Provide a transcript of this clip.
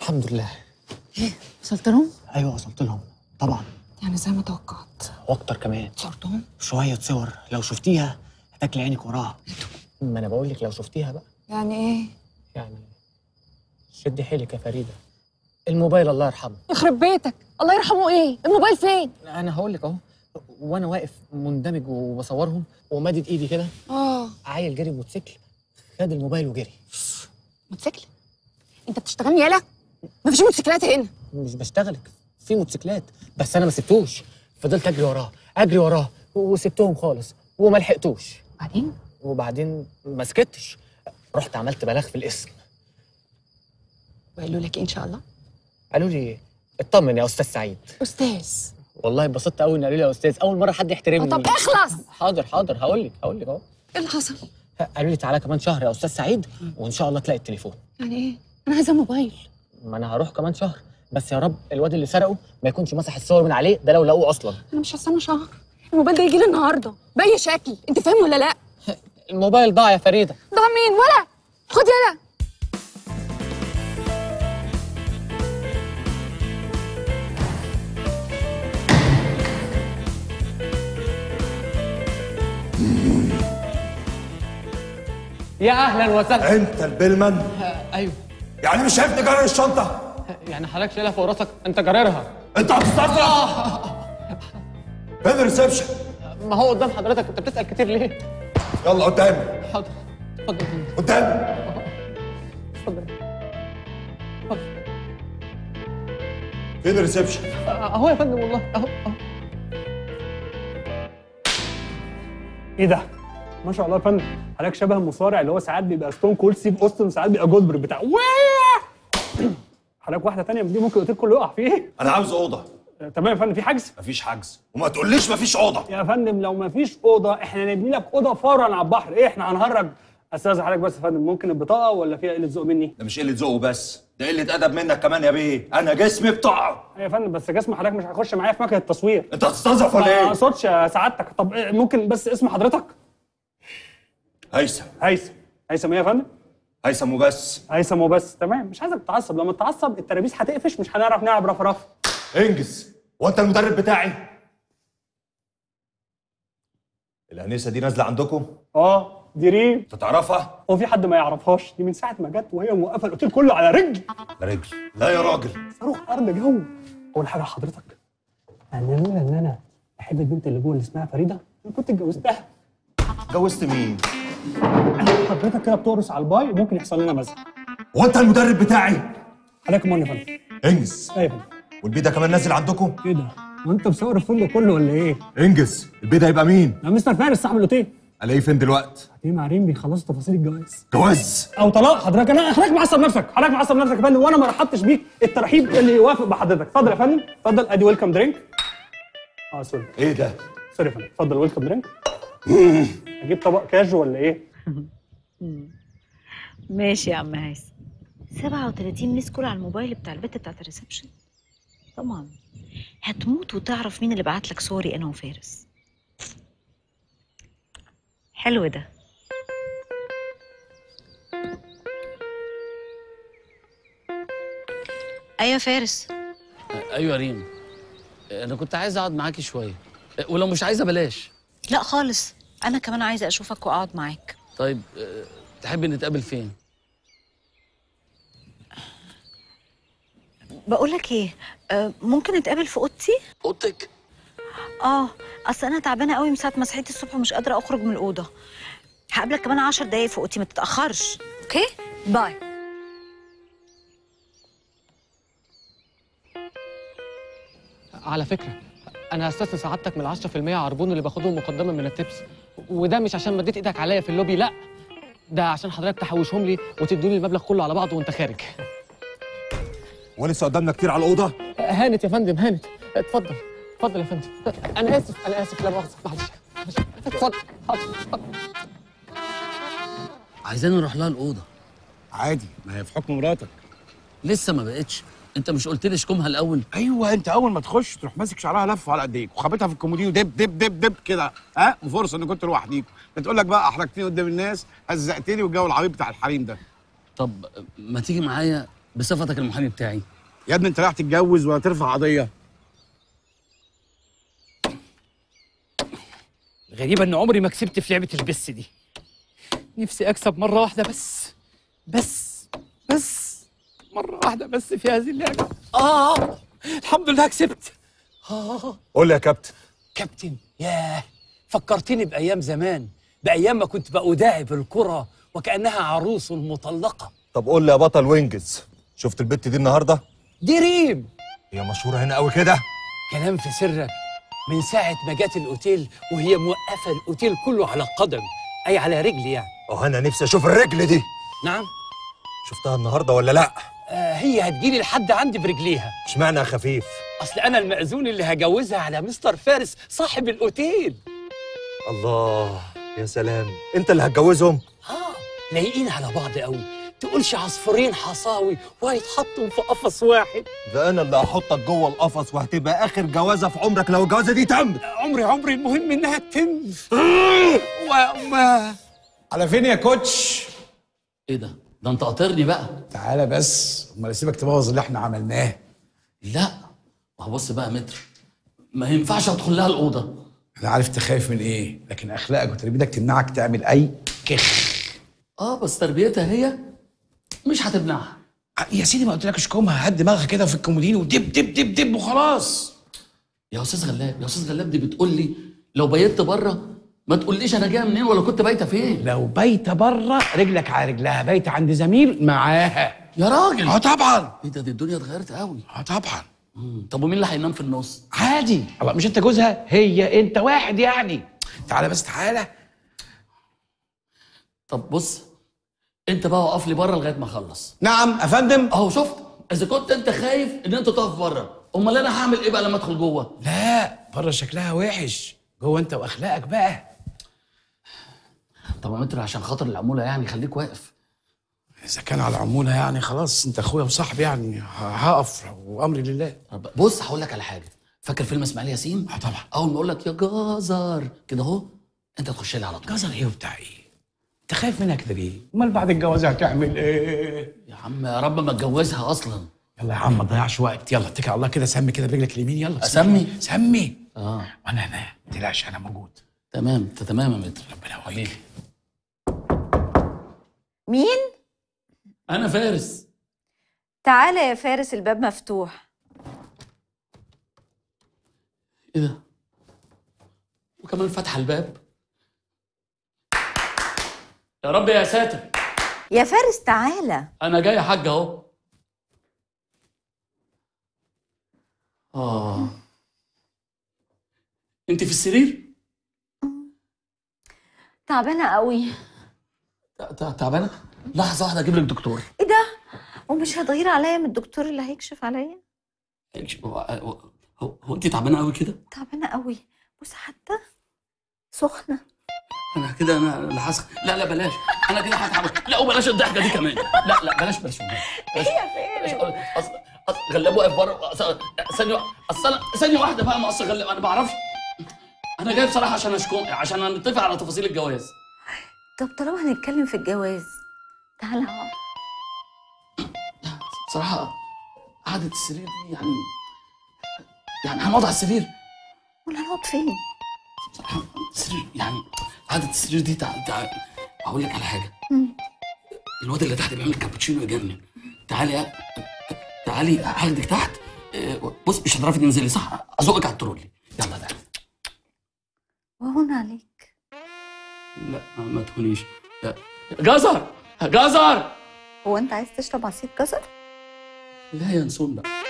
الحمد لله ايه وصلت لهم؟ ايوه وصلت لهم طبعا يعني زي ما توقعت واكتر كمان صورتهم؟ شويه صور لو شفتيها هتاكلي عينك وراها ما انا بقول لك لو شفتيها بقى يعني ايه؟ يعني شدي حيلك يا فريده الموبايل الله يرحمه يخرب بيتك الله يرحمه ايه؟ الموبايل فين؟ انا هقول لك اهو وانا واقف مندمج وبصورهم ومادد ايدي كده اه عيل جري موتوسيكل خد الموبايل وجري موتوسيكل؟ انت بتشتغلني يالا؟ مفيش موتوسيكلات هنا مش بشتغلك في موتوسيكلات بس انا ما سبتوش فضلت اجري وراه اجري وراه وسبتهم خالص وما لحقتوش بعدين؟ وبعدين ما سكتش رحت عملت بلاغ في الاسم وقالوا لك ايه ان شاء الله؟ قالوا لي اطمن يا استاذ سعيد استاذ والله اتبسطت قوي ان قالوا لي يا استاذ اول مره حد آه، يحترمني طب اخلص حاضر حاضر هقول لك هقول لك اهو ايه اللي حصل؟ قالوا لي تعالى كمان شهر يا استاذ سعيد وان شاء الله تلاقي التليفون يعني ايه؟ انا عايزه موبايل ما انا هروح كمان شهر بس يا رب الواد اللي سرقه ما يكونش مسح الصور من عليه ده لو لقوه اصلا انا مش هستنى شهر الموبايل ده يجي لي النهارده باي شكل انت فاهم ولا لا؟ الموبايل ضاع يا فريده ده مين ولا؟ خد يلا يا اهلا وسهلا انت البلمن ايوه يعني مش شايفني جرر الشنطه يعني حضرتك شايلها فوق راسك انت جررها انت هتستفرغ فين الريسبشن ما هو قدام حضرتك انت بتسال كتير ليه يلا قدامي حاضر اتفضل يا فندم. قدامي اتفضل اتفضل فين الريسبشن اهو يا فندم والله اهو اهو ايه ده؟ ما شاء الله يا فندم حضرتك شبه المصارع اللي هو ساعات بيبقى ستون كولد ستيف اوستن ساعات بيبقى جولدبرج بتاع واه! حضرتك واحده تانية من دي ممكن الاوتيل كله يقع فيه انا عاوز اوضه آه، تمام يا فندم في حجز مفيش حجز وما تقوليش مفيش اوضه يا فندم لو ما فيش اوضه احنا نبني لك اوضه فورا على البحر ايه احنا هنهرج استاذ حضرتك بس يا فندم ممكن البطاقه ولا فيها قله ذوق مني ده مش قله ذوق بس ده قله ادب منك كمان يا بيه انا جسمي بتاع أيوة يا فندم بس جسم حضرتك مش هيخش معايا في مكنه التصوير انت هتستنزف ولا ما ايه اقصدش يا سعادتك طب إيه، ممكن بس اسم حضرتك هيثم هيثم هيثم ايه يا فندم هيثم وبس هيثم وبس تمام مش عايزك تتعصب لما تتعصب الترابيز هتقفش مش هنعرف نلعب رف رف انجز وانت المدرب بتاعي الانسه دي نازله عندكم اه دي ريم انت تعرفها هو في حد ما يعرفهاش دي من ساعه ما جت وهي موقفه الاوتيل كله على رجل يا رجل لا يا راجل صاروخ ارض جو اول حاجه حضرتك انا لولا ان انا بحب البنت اللي جوه اللي اسمها فريده انا كنت اتجوزتها اتجوزت مين حضرتك كده بتقرص على الباي وممكن يحصل لنا مزق وانت المدرب بتاعي حضرتك مين يا فندم انجز ايه يا فندم والبيه ده كمان نازل عندكم ايه ده وانت مصور الفندق كله ولا ايه انجز البيه ده هيبقى مين يا مستر فارس صاحب الاوتيل الاقيه فين دلوقتي ايه مع ريم بيخلصوا تفاصيل الجواز جواز او طلاق حضرتك انا حضرتك معصب نفسك حضرتك معصب نفسك يا فندم وانا ما رحبتش بيك الترحيب اللي يوافق بحضرتك اتفضل يا فندم اتفضل ادي ويلكم درينك اه سوري ايه ده سوري يا فندم اتفضل ويلكم درينك اجيب طبق كاجو ولا ايه ماشي يا عم هيثم 37 ميس كول على الموبايل بتاع البت بتاعت الريسبشن طبعا هتموت وتعرف مين اللي بعت لك صوري انا وفارس حلو ده ايوه فارس ايوه يا ريم انا كنت عايز اقعد معاكي شويه ولو مش عايزه بلاش لا خالص انا كمان عايزه اشوفك واقعد معاك طيب أه، تحبي نتقابل فين بقول لك ايه آه، ممكن نتقابل في اوضتي اوضتك اه اصل انا تعبانه قوي من ساعه ما صحيت الصبح ومش قادره اخرج من الاوضه هقابلك كمان عشر دقايق في اوضتي ما تتاخرش اوكي باي على فكره انا هستثني سعادتك من ال 10% عربون اللي باخدهم مقدما من التبس وده مش عشان مديت ايدك عليا في اللوبي لا ده عشان حضرتك تحوشهم لي وتدوني المبلغ كله على بعضه وانت خارج ولسه قدامنا كتير على الاوضه هانت يا فندم هانت اتفضل اتفضل يا فندم انا اسف انا اسف لا مؤاخذه معلش معلش. اتفضل حاضر اتفضل. عايزاني نروح لها الاوضه عادي ما هي في حكم مراتك لسه ما بقتش انت مش قلت لي اشكمها الاول ايوه انت اول ما تخش تروح ماسك شعرها لف على ايديك وخابطها في الكومودينو دب دب دب دب كده ها وفرصه ان كنت لوحديك بتقول لك بقى احرجتني قدام الناس هزقتني والجو العبيط بتاع الحريم ده طب ما تيجي معايا بصفتك المحامي بتاعي يا ابني انت رايح تتجوز ولا ترفع قضيه الغريبة إن عمري ما كسبت في لعبة البس دي نفسي أكسب مرة واحدة بس بس بس مرة واحدة بس في هذه اللعبة آه الحمد لله كسبت آه قول لي يا كابتن كابتن ياه فكرتني بأيام زمان بأيام ما كنت بأداعب الكرة وكأنها عروس مطلقة طب قول لي يا بطل وينجز شفت البت دي النهارده دي ريم هي مشهوره هنا قوي كده كلام في سرك من ساعة ما جت الأوتيل وهي موقفة الأوتيل كله على قدم أي على رجل يعني اه انا نفسي اشوف الرجل دي نعم شفتها النهارده ولا لا آه هي هتجيلي لحد عندي برجليها اشمعنى يا خفيف اصل انا المأذون اللي هجوزها على مستر فارس صاحب الاوتيل الله يا سلام انت اللي هتجوزهم اه لايقين على بعض قوي تقولش عصفورين حصاوي وهيتحطوا في قفص واحد ده انا اللي هحطك جوه القفص وهتبقى اخر جوازه في عمرك لو الجوازه دي تمت عمري عمري المهم انها تتم وما على فين يا كوتش ايه ده ده انت قاطرني بقى تعالى بس امال اسيبك تبوظ اللي احنا عملناه لا ما هو بص بقى يا متر ما ينفعش ادخل لها الاوضه انا عارف تخاف من ايه لكن اخلاقك وتربيتك تمنعك تعمل اي كخ اه بس تربيتها هي مش هتمنعها يا سيدي ما قلتلكش اشكمها هات دماغها كده في الكومودين ودب دب دب دب وخلاص يا استاذ غلاب يا استاذ غلاب دي بتقول لي لو بيت بره ما تقوليش انا جايه منين ولا كنت بايته فين لو بايته بره رجلك على رجلها بايته عند زميل معاها يا راجل اه طبعا ايه ده دي الدنيا اتغيرت قوي اه طبعا مم. طب ومين اللي هينام في النص عادي الله مش انت جوزها هي انت واحد يعني تعالى بس تعالى طب بص انت بقى وقف لي بره لغايه ما اخلص نعم افندم اهو شفت اذا كنت انت خايف ان انت تقف بره امال انا هعمل ايه بقى لما ادخل جوه لا بره شكلها وحش جوه انت واخلاقك بقى طب يا متر عشان خاطر العموله يعني خليك واقف اذا كان على عموله يعني خلاص انت اخويا وصاحبي يعني ه- هقف وامري لله طب بص هقول لك على حاجه فاكر فيلم اسماعيل ياسين اه طبعا اول ما اقول لك يا جزر كده اهو انت تخش لي على طول جزر ايه وبتاع ايه انت خايف منها كده ليه امال بعد الجواز هتعمل ايه يا عم يا رب ما اتجوزها اصلا يلا يا عم ما تضيعش وقت يلا اتكل على الله كده سمي كده برجلك اليمين يلا أسمي؟ سمي اه وانا هنا ما تقلقش انا موجود تمام انت تمام يا متر ربنا يقويك حبيبي مين؟ انا فارس تعالى يا فارس الباب مفتوح ايه ده وكمان فتح الباب يا رب يا ساتر يا فارس تعالى انا جاي يا حاج اهو اه انت في السرير تعبانة قوي تع- تع- تعبانه لحظه واحده اجيب لك دكتور ايه ده؟ ومش هتغير عليا من الدكتور اللي هيكشف عليا؟ هو, هو, هو انت تعبانه قوي كده تعبانة قوي بص حتى سخنة انا كده انا اللي هسخن لا لا بلاش انا كده هتعب لا وبلاش الضحكه دي كمان لا لا بلاش بلاش بلاش بلاش بلاش اصل اصل غلاب واقف بره أصل- ثانيه اصل أنا- ثانيه واحده بقى ما اصل غلاب انا ما بعرفش انا جاي بصراحه عشان اشكو عشان نتفق على تفاصيل الجواز طب طالما هنتكلم في الجواز تعالى اقعد بصراحه قعده السرير دي يعني يعني هنقعد على السرير ولا هنقعد فين؟ بصراحه السرير يعني قعده السرير دي تعال تعال هقول لك على حاجه مم. الواد اللي تحت بيعمل كابتشينو يجنن تعالي يا- تعالي هاخدك تحت آه، بص مش هتعرفي تنزلي صح ازقك على الترولي يلا تعالي وهون عليك لا ما تكونيش لا. جزر جزر هو انت عايز تشرب عصير جزر؟ لا يا نسون بقى